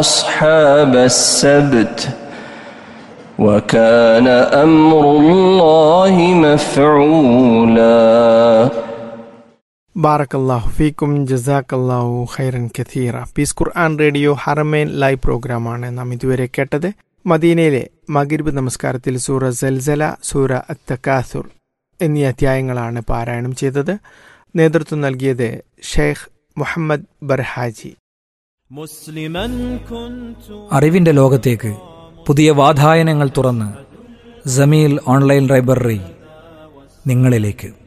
أصحاب السبت وكان أمر الله مفعولا ബാറക്കല്ലാഹു ഫീക്കും ജസാക്കല്ലാഹു ഖൈറൻ കഥീറ പീസ് ഖുർആൻ റേഡിയോ ഹറമേൻ ലൈവ് പ്രോഗ്രാമാണ് നാം ഇതുവരെ കേട്ടത് മദീനയിലെ മഗരിബ് നമസ്കാരത്തിൽ സൂറ സൽസല സൂറ അത്തക്കാസുർ എന്നീ അധ്യായങ്ങളാണ് പാരായണം ചെയ്തത് നേതൃത്വം നൽകിയത് ഷെയ്ഖ് മുഹമ്മദ് ബർഹാജി مسلما كنت അറിവിന്റെ ലോകത്തേക്ക് പുതിയ വാതായനങ്ങൾ തുറന്ന് ജമീൽ ഓൺലൈൻ ലൈബ്രറി നിങ്ങളിലേക്ക്